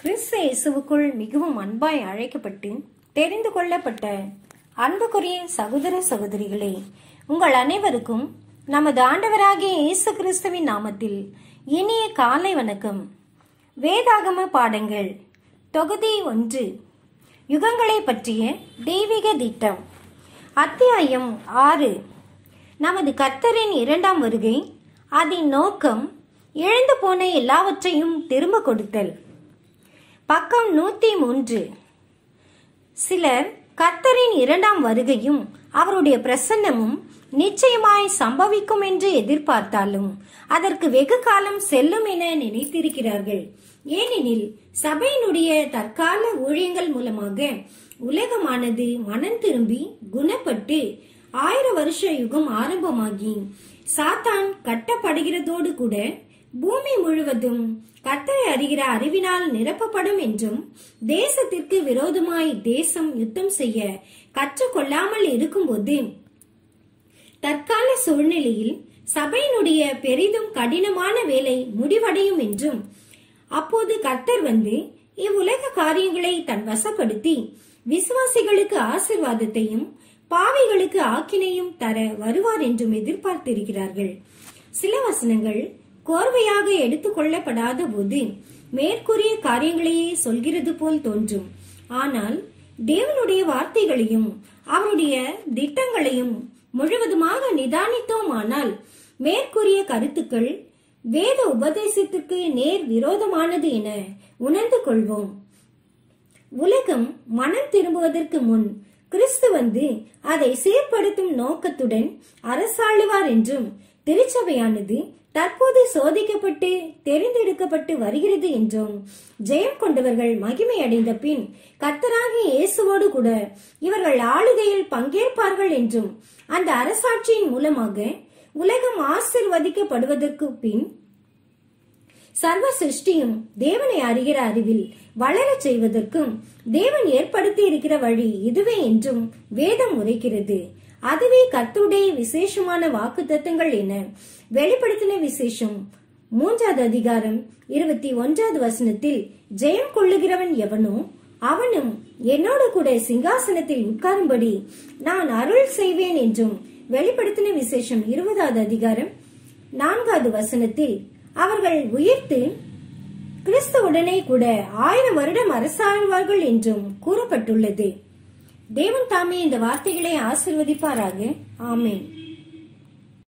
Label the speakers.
Speaker 1: கிறிஸ்து இயேசுவுக்குள் மிகவும் அன்பாய் அழைக்கப்பட்டு தெரிந்து கொள்ளப்பட்ட அன்புக்குரிய சகோதர சகோதரிகளே உங்கள் அனைவருக்கும் நமது ஆண்டவராகிய இயேசு கிறிஸ்துவின் நாமத்தில் இனிய காலை வணக்கம் வேதாகம பாடங்கள் தொகுதி ஒன்று யுகங்களை பற்றிய தெய்வீக திட்டம் அத்தியாயம் ஆறு நமது கர்த்தரின் இரண்டாம் வருகை அதன் நோக்கம் இழந்து போன எல்லாவற்றையும் திரும்ப கொடுத்தல் பக்கம் நூத்தி மூன்று சிலர் கர்த்தரின் இரண்டாம் வருகையும் அவருடைய பிரசன்னமும் நிச்சயமாய் சம்பவிக்கும் என்று எதிர்பார்த்தாலும் அதற்கு வெகு காலம் செல்லும் என நினைத்திருக்கிறார்கள் ஏனெனில் சபையினுடைய தற்கால ஊழியங்கள் மூலமாக உலகமானது மனம் திரும்பி குணப்பட்டு ஆயிர வருஷ யுகம் ஆரம்பமாகி சாத்தான் கட்டப்படுகிறதோடு கூட பூமி முழுவதும் கர்த்தரை அறிகிற அறிவினால் நிரப்பப்படும் என்றும் தேசத்திற்கு விரோதமாய் தேசம் யுத்தம் செய்ய கற்றுக்கொள்ளாமல் இருக்கும்போது தற்கால சூழ்நிலையில் சபையினுடைய பெரிதும் கடினமான வேலை முடிவடையும் என்றும் அப்போது கர்த்தர் வந்து இவ்வுலக காரியங்களை தன் வசப்படுத்தி விசுவாசிகளுக்கு ஆசிர்வாதத்தையும் பாவிகளுக்கு ஆக்கினையும் தர வருவார் என்றும் எதிர்பார்த்திருக்கிறார்கள் சில வசனங்கள் கோர்வையாக எடுத்துக் கொள்ளப்படாத போது மேற்கூறிய காரியங்களையே சொல்கிறது போல் தோன்றும் ஆனால் தேவனுடைய வார்த்தைகளையும் அவருடைய திட்டங்களையும் முழுவதுமாக நிதானித்தோமானால் மேற்கூறிய கருத்துக்கள் வேத உபதேசத்துக்கு நேர் விரோதமானது என உணர்ந்து கொள்வோம் உலகம் மனம் திரும்புவதற்கு முன் கிறிஸ்து வந்து அதை சீர்படுத்தும் நோக்கத்துடன் அரசாளுவார் என்றும் திருச்சபையானது தற்போது சோதிக்கப்பட்டு தெரிந்தெடுக்கப்பட்டு வருகிறது என்றும் ஜெயம் கொண்டவர்கள் மகிமை அடைந்த பின் கர்த்தராகிய இயேசுவோடு கூட இவர்கள் ஆளுகையில் பங்கேற்பார்கள் என்றும் அந்த அரசாட்சியின் மூலமாக உலகம் ஆசிர்வதிக்கப்படுவதற்கு பின் சர்வ சிருஷ்டியும் தேவனை அறிகிற அறிவில் வளரச் செய்வதற்கும் தேவன் ஏற்படுத்தி இருக்கிற வழி இதுவே என்றும் வேதம் உரைக்கிறது அதுவே கர்த்தருடைய விசேஷமான வாக்கு தத்துவங்கள் என வெளிப்படுத்தின விசேஷம் மூன்றாவது அதிகாரம் இருபத்தி ஒன்றாவது வசனத்தில் ஜெயம் கொள்ளுகிறவன் எவனோ அவனும் என்னோடு கூட சிங்காசனத்தில் உட்காரும்படி நான் அருள் செய்வேன் என்றும் வெளிப்படுத்தின விசேஷம் இருபதாவது அதிகாரம் நான்காவது வசனத்தில் அவர்கள் உயிர்த்து கிறிஸ்துவுடனே கூட ஆயிரம் வருடம் அரசாழ்வார்கள் என்றும் கூறப்பட்டுள்ளது தேவன் தாமே இந்த வார்த்தைகளை ஆசிர்வதிப்பாராக ஆமேன்